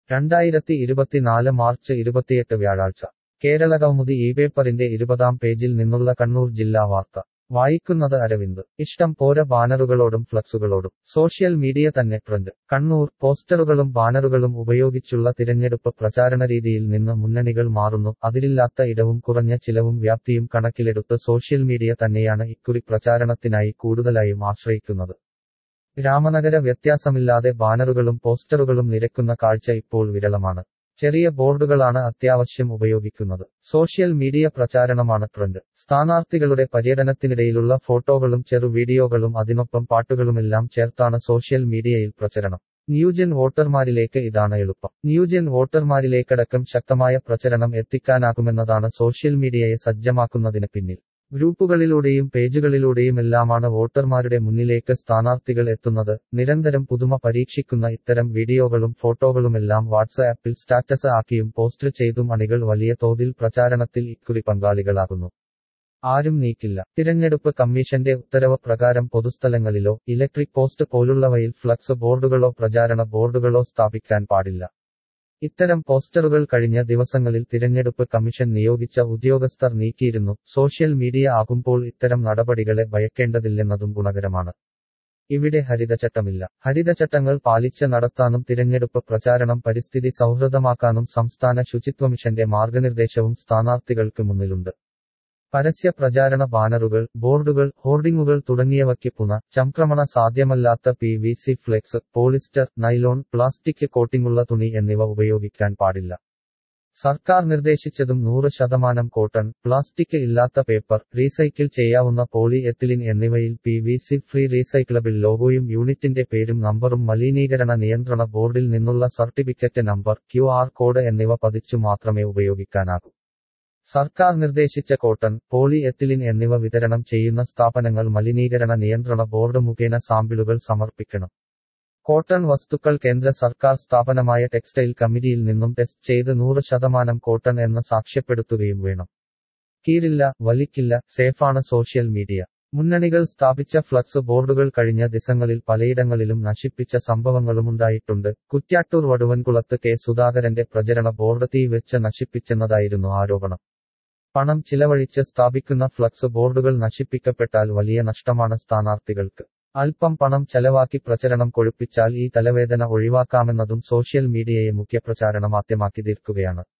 രണ്ടായിരത്തി ഇരുപത്തിനാല് മാർച്ച് ഇരുപത്തിയെട്ട് വ്യാഴാഴ്ച കേരള കൗമുദി ഈ പേപ്പറിന്റെ ഇരുപതാം പേജിൽ നിന്നുള്ള കണ്ണൂർ ജില്ലാ വാർത്ത വായിക്കുന്നത് അരവിന്ദ് ഇഷ്ടം പോര ബാനറുകളോടും ഫ്ലക്സുകളോടും സോഷ്യൽ മീഡിയ തന്നെ ട്രെൻഡ് കണ്ണൂർ പോസ്റ്ററുകളും ബാനറുകളും ഉപയോഗിച്ചുള്ള തിരഞ്ഞെടുപ്പ് പ്രചാരണ രീതിയിൽ നിന്ന് മുന്നണികൾ മാറുന്നു അതിലില്ലാത്ത ഇടവും കുറഞ്ഞ ചിലവും വ്യാപ്തിയും കണക്കിലെടുത്ത് സോഷ്യൽ മീഡിയ തന്നെയാണ് ഇക്കുറി പ്രചാരണത്തിനായി കൂടുതലായും ആശ്രയിക്കുന്നത് ഗ്രാമനഗര വ്യത്യാസമില്ലാതെ ബാനറുകളും പോസ്റ്ററുകളും നിരക്കുന്ന കാഴ്ച ഇപ്പോൾ വിരളമാണ് ചെറിയ ബോർഡുകളാണ് അത്യാവശ്യം ഉപയോഗിക്കുന്നത് സോഷ്യൽ മീഡിയ പ്രചാരണമാണ് ട്രെൻഡ് സ്ഥാനാർത്ഥികളുടെ പര്യടനത്തിനിടയിലുള്ള ഫോട്ടോകളും ചെറു വീഡിയോകളും അതിനൊപ്പം പാട്ടുകളുമെല്ലാം ചേർത്താണ് സോഷ്യൽ മീഡിയയിൽ പ്രചരണം ന്യൂജൻ വോട്ടർമാരിലേക്ക് ഇതാണ് എളുപ്പം ന്യൂജൻ വോട്ടർമാരിലേക്കടക്കം ശക്തമായ പ്രചരണം എത്തിക്കാനാകുമെന്നതാണ് സോഷ്യൽ മീഡിയയെ സജ്ജമാക്കുന്നതിന് പിന്നിൽ ഗ്രൂപ്പുകളിലൂടെയും പേജുകളിലൂടെയുമെല്ലാമാണ് വോട്ടർമാരുടെ മുന്നിലേക്ക് സ്ഥാനാർത്ഥികൾ എത്തുന്നത് നിരന്തരം പുതുമ പരീക്ഷിക്കുന്ന ഇത്തരം വീഡിയോകളും ഫോട്ടോകളുമെല്ലാം വാട്സ്ആപ്പിൽ സ്റ്റാറ്റസ് ആക്കിയും പോസ്റ്റ് ചെയ്തും അണികൾ വലിയ തോതിൽ പ്രചാരണത്തിൽ ഇക്കുറി പങ്കാളികളാകുന്നു ആരും നീക്കില്ല തിരഞ്ഞെടുപ്പ് കമ്മീഷന്റെ ഉത്തരവ് പ്രകാരം പൊതുസ്ഥലങ്ങളിലോ ഇലക്ട്രിക് പോസ്റ്റ് പോലുള്ളവയിൽ ഫ്ലക്സ് ബോർഡുകളോ പ്രചാരണ ബോർഡുകളോ സ്ഥാപിക്കാൻ പാടില്ല ഇത്തരം പോസ്റ്ററുകൾ കഴിഞ്ഞ ദിവസങ്ങളിൽ തിരഞ്ഞെടുപ്പ് കമ്മീഷൻ നിയോഗിച്ച ഉദ്യോഗസ്ഥർ നീക്കിയിരുന്നു സോഷ്യൽ മീഡിയ ആകുമ്പോൾ ഇത്തരം നടപടികളെ ഭയക്കേണ്ടതില്ലെന്നതും ഗുണകരമാണ് ഇവിടെ ഹരിതചട്ടമില്ല ഹരിതചട്ടങ്ങൾ പാലിച്ച് നടത്താനും തിരഞ്ഞെടുപ്പ് പ്രചാരണം പരിസ്ഥിതി സൗഹൃദമാക്കാനും സംസ്ഥാന ശുചിത്വ മിഷന്റെ മാർഗനിർദ്ദേശവും സ്ഥാനാർത്ഥികൾക്ക് മുന്നിലുണ്ട് പരസ്യ പ്രചാരണ ബാനറുകൾ ബോർഡുകൾ ഹോർഡിംഗുകൾ തുടങ്ങിയവയ്ക്ക് പുന ചംക്രമണ സാധ്യമല്ലാത്ത P V C flex polyester nylon plastic കോട്ടിംഗുള്ള തുണി എന്നിവ ഉപയോഗിക്കാൻ പാടില്ല സർക്കാർ നിർദ്ദേശിച്ചതും നൂറ് ശതമാനം കോട്ടൺ പ്ലാസ്റ്റിക് ഇല്ലാത്ത പേപ്പർ റീസൈക്കിൾ ചെയ്യാവുന്ന പോളി എത്തിലിൻ എന്നിവയിൽ P V C free recyclable ലോഗോയും യൂണിറ്റിന്റെ പേരും നമ്പറും മലിനീകരണ നിയന്ത്രണ ബോർഡിൽ നിന്നുള്ള certificate number Q R code എന്നിവ പതിച്ചു മാത്രമേ ഉപയോഗിക്കാനാകൂ സർക്കാർ നിർദ്ദേശിച്ച കോട്ടൺ പോളി എത്തിലിൻ എന്നിവ വിതരണം ചെയ്യുന്ന സ്ഥാപനങ്ങൾ മലിനീകരണ നിയന്ത്രണ ബോർഡ് മുഖേന സാമ്പിളുകൾ സമർപ്പിക്കണം കോട്ടൺ വസ്തുക്കൾ കേന്ദ്ര സർക്കാർ സ്ഥാപനമായ ടെക്സ്റ്റൈൽ കമ്മിറ്റിയിൽ നിന്നും ടെസ്റ്റ് ചെയ്ത് നൂറ് ശതമാനം കോട്ടൺ എന്ന് സാക്ഷ്യപ്പെടുത്തുകയും വേണം കീറില്ല വലിക്കില്ല സേഫാണ് സോഷ്യൽ മീഡിയ മുന്നണികൾ സ്ഥാപിച്ച ഫ്ലക്സ് ബോർഡുകൾ കഴിഞ്ഞ ദിവസങ്ങളിൽ പലയിടങ്ങളിലും നശിപ്പിച്ച സംഭവങ്ങളുമുണ്ടായിട്ടുണ്ട് കുറ്റ്യാട്ടൂർ വടുവൻകുളത്ത് കെ സുധാകരന്റെ പ്രചരണ ബോർഡ് തീ വെച്ച് നശിപ്പിച്ചെന്നതായിരുന്നു ആരോപണം പണം ചിലവഴിച്ച് സ്ഥാപിക്കുന്ന ഫ്ലക്സ് ബോർഡുകൾ നശിപ്പിക്കപ്പെട്ടാൽ വലിയ നഷ്ടമാണ് സ്ഥാനാർത്ഥികൾക്ക് അല്പം പണം ചെലവാക്കി പ്രചരണം കൊഴുപ്പിച്ചാൽ ഈ തലവേദന ഒഴിവാക്കാമെന്നതും സോഷ്യൽ മീഡിയയെ മുഖ്യപ്രചാരണ മാധ്യമാക്കി തീർക്കുകയാണ്